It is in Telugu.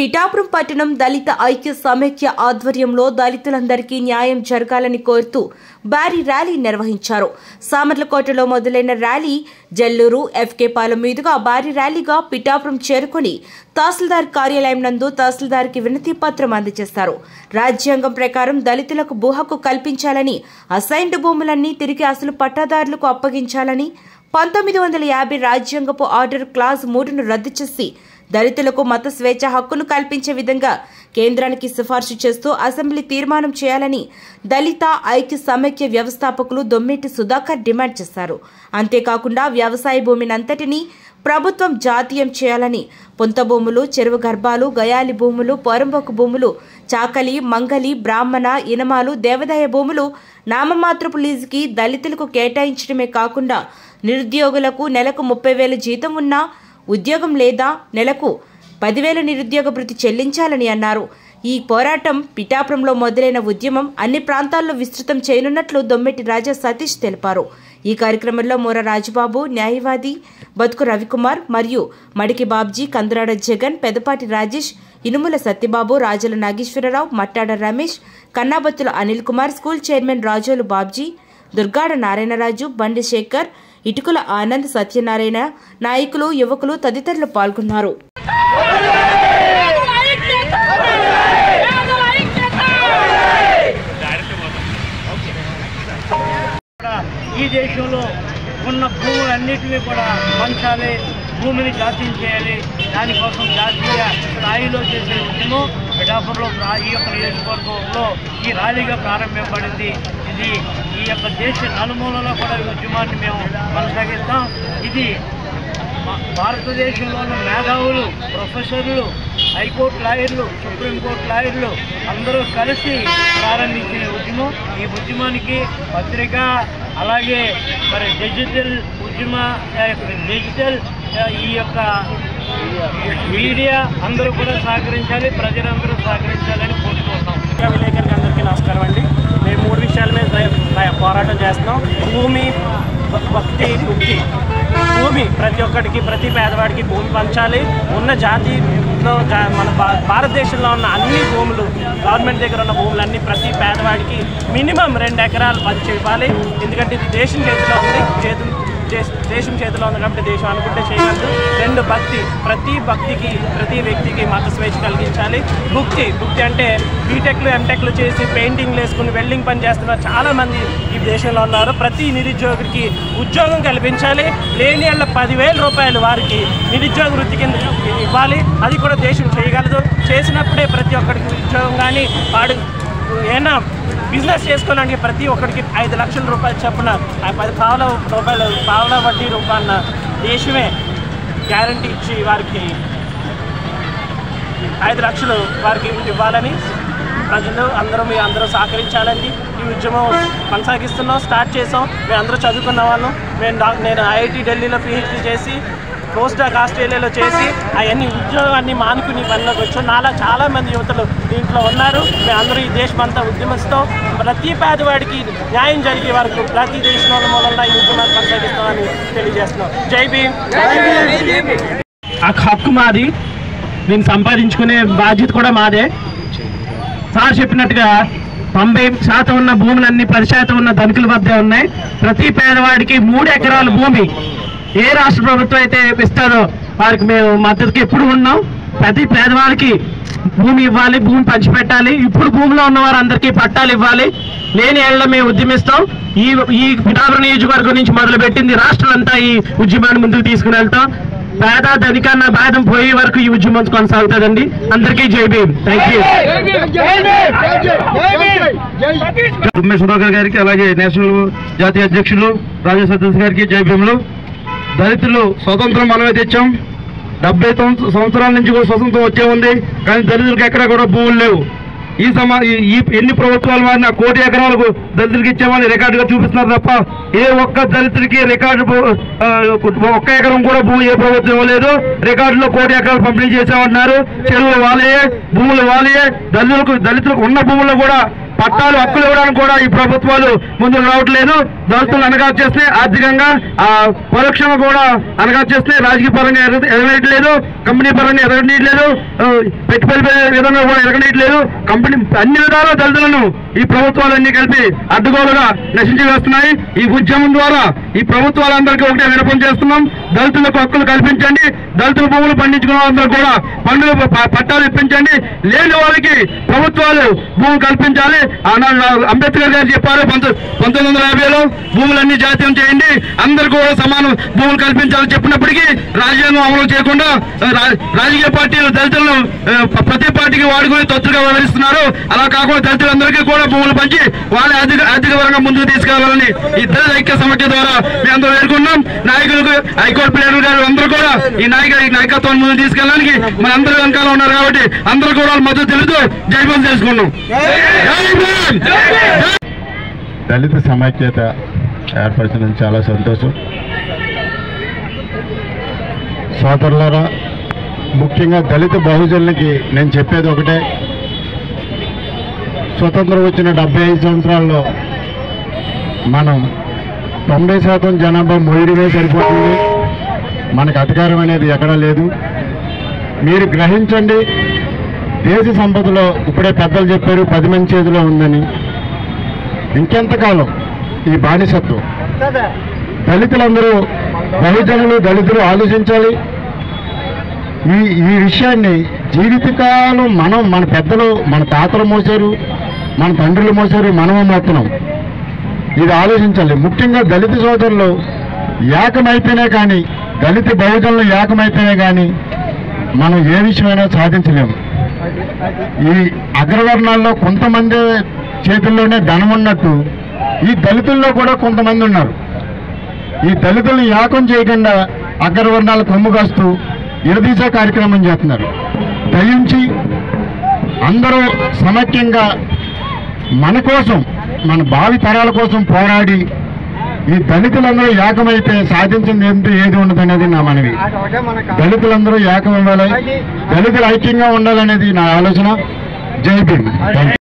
పిఠాపురం పట్టణం దళిత ఐక్య సమైక్య ఆధ్వర్యంలో దళితులందరికీ న్యాయం జరగాలని కోరుతూ భారీ ర్యాలీ నిర్వహించారు సామర్లకోటలో మొదలైన ర్యాలీ జల్లూరు ఎఫ్కే పాలెం మీదుగా భారీ ర్యాలీగా పిఠాపురం చేరుకుని తహసీల్దార్ కార్యాలయం నందు తహసీల్దార్కి వినతి పత్రం అందజేస్తారు రాజ్యాంగం ప్రకారం దళితులకు భూ హక్కు కల్పించాలని అసైన్డ్ భూములన్నీ తిరిగి అసలు పట్టాదారులకు అప్పగించాలని పంతొమ్మిది వందల యాభై రాజ్యాంగపు ఆర్డర్ క్లాజ్ మూడును రద్దు చేసి దళితులకు మత స్వేచ్ఛ హక్కును కల్పించే విధంగా కేంద్రానికి సిఫార్సు చేస్తూ అసెంబ్లీ తీర్మానం చేయాలని దళిత ఐక్య సమైక్య వ్యవస్థాపకులు దొమ్మిటి సుధాకర్ డిమాండ్ చేశారు అంతేకాకుండా వ్యవసాయ భూమిని అంతటినీ ప్రభుత్వం జాతీయం చేయాలని పొంత భూములు చెరువు గర్భాలు గయాలి భూములు పొరంబొకు భూములు చాకలి మంగలి బ్రాహ్మణ ఇనమాలు దేవదాయ భూములు నామమాత్రపు లీజుకి దళితులకు కేటాయించడమే కాకుండా నిరుద్యోగులకు నెలకు ముప్పై వేల జీతం ఉన్నా ఉద్యోగం లేదా నెలకు పదివేల నిరుద్యోగ భృతి చెల్లించాలని అన్నారు ఈ పోరాటం పిఠాపురంలో మొదలైన ఉద్యమం అన్ని ప్రాంతాల్లో విస్తృతం చేయనున్నట్లు దొమ్మెటి రాజా సతీష్ తెలిపారు ఈ కార్యక్రమంలో మూర రాజుబాబు న్యాయవాది బతుకు రవికుమార్ మరియు మడికి బాబ్జీ కందరాడ జగన్ పెదపాటి రాజేష్ ఇనుముల సత్యబాబు రాజుల నాగేశ్వరరావు మట్టాడ రమేష్ కన్నాబత్తుల అనిల్ కుమార్ స్కూల్ చైర్మన్ రాజోలు బాబ్జీ దుర్గాడ నారాయణరాజు బండి శేఖర్ ఇటుకుల ఆనంద్ సత్యనారాయణ నాయకులు యువకులు తదితరులు పాల్గొన్నారు కూడా ఈ దేశంలో ఉన్న భూములన్నిటినీ కూడా పంచాలి భూమిని జాతీయం చేయాలి దానికోసం జాతీయ స్థాయిలో చేసే ఉద్యమం పిఠాపురంలో ప్రా- ఈ యొక్క నియోజకవర్గంలో ఈ ర్యాలీగా ప్రారంభింపబడింది ఇది ఈ యొక్క దేశ నలుమూలలో కూడా ఈ ఉద్యమాన్ని మేము కొనసాగిస్తాం ఇది మా- భారతదేశంలోని మేధావులు ప్రొఫెసర్లు హైకోర్టు లాయర్లు సుప్రీంకోర్టు లాయర్లు అందరూ కలిసి ప్రారంభించిన ఉద్యమం ఈ ఉద్యమానికి పత్రిక అలాగే మరి డిజిటల్ ఉద్యమ ఆ, డిజిటల్ ఆ, ఈ యొక్క మీడియా అందరూ కూడా సహకరించాలి ప్రజలందరూ సహకరించాలని కోరుకుంటున్నాం పత్రికా విలేకరులకు అందరికీ నమస్కారం అండి మేము మూడు విషయాల మీద ప్ర- ప్ర- పోరాటం చేస్తున్నాం భూమి భ- భక్తి ముక్తి భూమి ప్రతి ఒక్కడికి ప్రతి పేదవాడికి భూమి పంచాలి ఉన్న జాతిలో జా- మన భా- భారతదేశంలో ఉన్న అన్ని భూములు గవర్నమెంట్ దగ్గర ఉన్న భూములు అన్ని ప్రతి పేదవాడికి మినిమం రెండు ఎకరాలు పంచి ఇవ్వాలి ఎందుకంటే ఇది దేశం చేతిలో ఉంది చేతులు దేశ- దేశం చేతిలో ఉంది కాబట్టి దేశం అనుకుంటే చేయగలదు రెండు భక్తి ప్రతి భక్తికి ప్రతి వ్యక్తికి మత స్వేచ్ఛ కలిగించాలి భుక్తి భుక్తి అంటే బీటెక్లు ఎంటెక్లు చేసి పెయింటింగ్లు వేసుకుని వెల్డింగ్ పని చేస్తున్న చాలా మంది ఈ దేశంలో ఉన్నారు ప్రతి నిరుద్యోగికి ఉద్యోగం కల్పించాలి లేని వాళ్ళ పదివేల రూపాయలు వారికి నిరుద్యోగ వృత్తి కింద ఇవ్వాలి అది కూడా దేశం చేయగలదు చేసినప్పుడే ప్రతి ఒక్కరికి ఉద్యోగం కానీ వాడు ఏమైనా బిజినెస్ చేసుకోవడానికి ప్రతి ఒక్కరికి ఐదు లక్షల రూపాయలు చొప్పున ఆ పది పావుల రూపాయలు పావుల వడ్డీ రూపాయల దేశమే గ్యారంటీ ఇచ్చి వారికి ఐదు లక్షలు వారికి ఇవ్వాలని ప్రజలు అందరూ మీ అందరూ సహకరించాలండి ఈ ఉద్యమం కొనసాగిస్తున్నాం స్టార్ట్ చేసాం మేము అందరూ చదువుకున్న వాళ్ళం మేము డా- నేను ఐఐటి ఢిల్లీలో పిహెచ్డీ చేసి పోస్ట్ డాక్ ఆస్ట్రేలియాలో చేసి అవన్నీ ఉద్యోగాన్ని మానుకుని పనిలోకి వచ్చాం నాలా చాలా మంది యువతలు దీంట్లో ఉన్నారు మేము అందరూ ఈ దేశం అంతా ఉద్యమిస్తాం ప్రతి పేదవాడికి న్యాయం జరిగే వరకు ప్రతి దేశంలో మూలంలో ఈ ఉద్యమాన్ని కొనసాగిస్తామని తెలియజేస్తున్నాం జై భీమ్ ఆ హక్కు మాది దీన్ని సంపాదించుకునే బాధ్యత కూడా మాదే సార్ చెప్పినట్టుగా తొంభై శాతం ఉన్న భూములన్నీ పది శాతం ఉన్న ధనికుల వద్దే ఉన్నాయి ప్రతి పేదవాడికి మూడు ఎకరాల భూమి ఏ రాష్ట్ర ప్రభుత్వం అయితే ఇస్తారో వారికి మేము మద్దతుకి ఎప్పుడు ఉన్నాం ప్రతి పేదవాడికి భూమి ఇవ్వాలి భూమి పంచిపెట్టాలి ఇప్పుడు భూమిలో ఉన్న వారందరికీ పట్టాలు ఇవ్వాలి లేని ఏళ్ళ మేము ఉద్యమిస్తాం ఈ ఈ పిఠాపురం నియోజకవర్గం నుంచి మొదలుపెట్టింది రాష్ట్రం అంతా ఈ ఉద్యమాన్ని ముందుకు తీసుకుని వెళ్తాం పేద ధనికన్న భేదం పోయే వరకు ఈ ఉద్యమం కొనసాగుతుందండి అందరికీ జై భీమ్ థ్యాంక్ యూ తుమ్మె సుధాకర్ గారికి అలాగే నేషనల్ జాతీయ అధ్యక్షులు రాజా సతీష్ గారికి జై భీములు దళితులు స్వతంత్రం మనమే తెచ్చాం డెబ్బై సంవత్స- సంవత్సరాల నుంచి కూడా స్వతంత్రం వచ్చే ఉంది కానీ దళితులకు ఎక్కడ కూడా భూములు లేవు ఈ సమా ఈ- ఈ ఎన్ని ప్రభుత్వాలు మారినా కోటి ఎకరాలకు దళితులకి ఇచ్చామని రికార్డుగా చూపిస్తున్నారు తప్ప ఏ ఒక్క దళితుడికి రికార్డు భూ- ఆ, ఒక్క ఎకరం కూడా భూమి ఏ ప్రభుత్వం ఇవ్వలేదు రికార్డులో కోటి ఎకరాలు పంపిణీ చేసామంటున్నారు చెరువులు వాలయే భూములు వాలయే దళితులకు దళితులకు ఉన్న భూముల్లో కూడా పట్టాలు హక్కులు ఇవ్వడానికి కూడా ఈ ప్రభుత్వాలు ముందుకు రావట్లేదు దళితులను అనగా చేస్తే ఆర్థికంగా ఆ, పరోక్షంగా కూడా అనగా చేస్తే రాజకీయ పరంగా ఎదగ- ఎదగనీయట్లేదు కంపెనీ పరంగా ఎదగనీయట్లేదు ఆ, పెట్టుబడి పెట్టే విధంగా కూడా ఎదగనీయట్లేదు కంపెనీ అన్ని విధాలా దళితులను ఈ ప్రభుత్వాలన్నీ కలిపి అడ్డుగోలుగా నశించి వేస్తున్నాయి ఈ ఉద్యమం ద్వారా ఈ ప్రభుత్వాలందరికీ ఒకటే వినపం చేస్తున్నాం దళితులకు హక్కులు కల్పించండి దళితుల భూములు పండించుకున్న వాళ్ళందరూ కూడా పండుగ ప- పట్టాలు ఇప్పించండి లేని వాళ్ళకి ప్రభుత్వాలు భూమి కల్పించాలి ఆనాడు అంబేద్కర్ గారు చెప్పారు పంత- పంతొమ్మిది వందల యాభైలో భూములన్నీ జాతీయం చేయండి అందరికీ కూడా సమానం భూములు కల్పించాలని చెప్పినప్పటికీ రాజ్యాంగం అమలు చేయకుండా ఆ, రా- రాజకీయ పార్టీలు దళితులను ఆ, ప- ప్రతి పార్టీకి వాడుకొని తొత్తుగా వ్యవహరిస్తున్నారు అలా కాకుండా దళితులందరికీ కూడా భూములు పంచి వాళ్ళ ఆర్థిక ఆర్థిక పరంగా ముందుకు తీసుకెళ్లాలని ఈ దళిత ఐక్య సమాఖ్య ద్వారా మేము అందరూ వేడుకున్నాం నాయకులకు హైకోర్టు ప్లేయర్ గారు అందరూ కూడా ఈ నాయక ఈ నాయకత్వాన్ని ముందుకు తీసుకెళ్ళడానికి మన అందరూ వెనకాల ఉన్నారు కాబట్టి అందరూ కూడా వాళ్ళ మద్దతు తెలుస్తూ జైపం చేసుకున్నాం జై భీమ్! జై దళిత సమైక్యత ఏర్పరిచినందుకు చాలా సంతోషం సోదరులారా ముఖ్యంగా దళిత బహుజనులకి నేను చెప్పేది ఒకటే స్వతంత్రం వచ్చిన డెబ్బై ఐదు సంవత్సరాల్లో మనం తొంభై శాతం జనాభా మొయిడివే సరిపోతుంది మనకు అధికారం అనేది ఎక్కడా లేదు మీరు గ్రహించండి దేశ సంపదలో ఇప్పుడే పెద్దలు చెప్పారు పది మంది చేతిలో ఉందని ఇంకెంతకాలం ఈ బానిసత్వం దళితులందరూ బహుజనులు దళితులు ఆలోచించాలి ఈ ఈ విషయాన్ని జీవితకాలం మనం మన పెద్దలు మన తాతలు మోసారు మన తండ్రులు మోసారు మనము మోస్తున్నాం ఇది ఆలోచించాలి ముఖ్యంగా దళిత సోదరులు ఏకమైతేనే కానీ దళిత బహుజనులు ఏకమైతేనే కానీ మనం ఏ విషయమైనా సాధించలేము ఈ అగ్రవర్ణాల్లో కొంతమంది చేతుల్లోనే ధనం ఉన్నట్టు ఈ దళితుల్లో కూడా కొంతమంది ఉన్నారు ఈ దళితులను యాకం చేయకుండా అగ్రవర్ణాలు కొమ్ము కాస్తూ ఇరదీసే కార్యక్రమం చేస్తున్నారు దయించి అందరూ సమైక్యంగా మన కోసం మన భావి తరాల కోసం పోరాడి ఈ దళితులందరూ ఏకమైతే సాధించింది ఎంత ఏది ఉండదనేది నా మనవి దళితులందరూ ఏకం ఇవ్వాలి దళితులు ఐక్యంగా ఉండాలనేది నా ఆలోచన జై భీమ్ థాంక్యూ.